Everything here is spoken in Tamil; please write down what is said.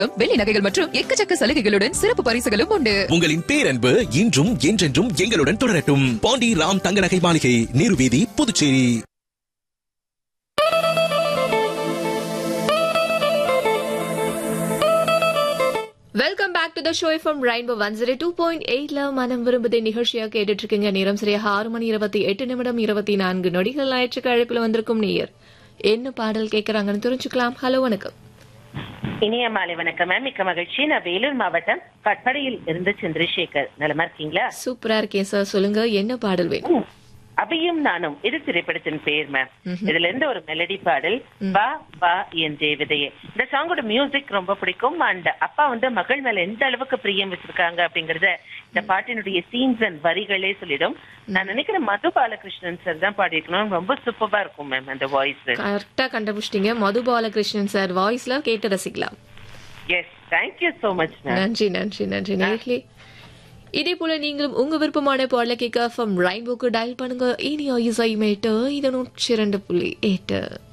வெள்ளி நகைகள் மற்றும் எக்கச்சக்க சலுகைகளுடன் சிறப்பு பரிசுகளும் உண்டு உங்களின் பேரன்பு இன்றும் என்றென்றும் எங்களுடன் தொடரட்டும் பாண்டி ராம் தங்க நகை மாளிகை நீர்வீதி Puducherry welcome back to the show from rainbow one zero two point எயிட்ல மனம் விரும்புதை நிகழ்ச்சியா கேட்டுட்டு இருக்கீங்க நேரம் சரியாக ஆறு மணி இருபத்தி எட்டு நிமிடம் இருபத்தி நான்கு நொடிகள் ஆயிடுச்சு அழைப்புல வந்திருக்கும் நேயர் என்ன பாடல் கேட்கறாங்கன்னு தெரிஞ்சுக்கலாம் ஹலோ வணக்கம் இனிய மாலை வணக்கம் மேம் மிக்க மகிழ்ச்சி நான் வேலூர் மாவட்டம் கட்படையில் இருந்து சந்திரசேகர் நலமா இருக்கீங்களா சூப்பரா இருக்கேன் சார் சொல்லுங்க என்ன பாடல் வேணும் அபியும் நானும் இது திரைப்படத்தின் பெயர் மேம் இதுல இருந்து ஒரு மெலடி பாடல் வா வா என் தேவதையே இந்த சாங்கோட மியூசிக் ரொம்ப பிடிக்கும் அண்ட் அப்பா வந்து மகள் மேல எந்த அளவுக்கு பிரியம் வச்சிருக்காங்க அப்படிங்கறத இந்த பாட்டினுடைய சீன்ஸ் அண்ட் வரிகளே சொல்லிடும் நான் நினைக்கிறேன் மது பாலகிருஷ்ணன் சார் தான் பாடியிருக்கணும் ரொம்ப சூப்பரா இருக்கும் மேம் அந்த வாய்ஸ் கரெக்டா கண்டுபிடிச்சிட்டீங்க மது பாலகிருஷ்ணன் சார் வாய்ஸ்ல கேட்டு ரசிக்கலாம் yes thank you so much ma'am நன்றி நன்றி நன்றி நேர்களே இதே போல நீங்களும் உங்க விருப்பமான பாடல கேட்க ஃப்ரம் ரெயின்போக்கு டயல் பண்ணுங்க இனி இசை மேட்டு இது நூற்றி இரண்டு புள்ளி எட்டு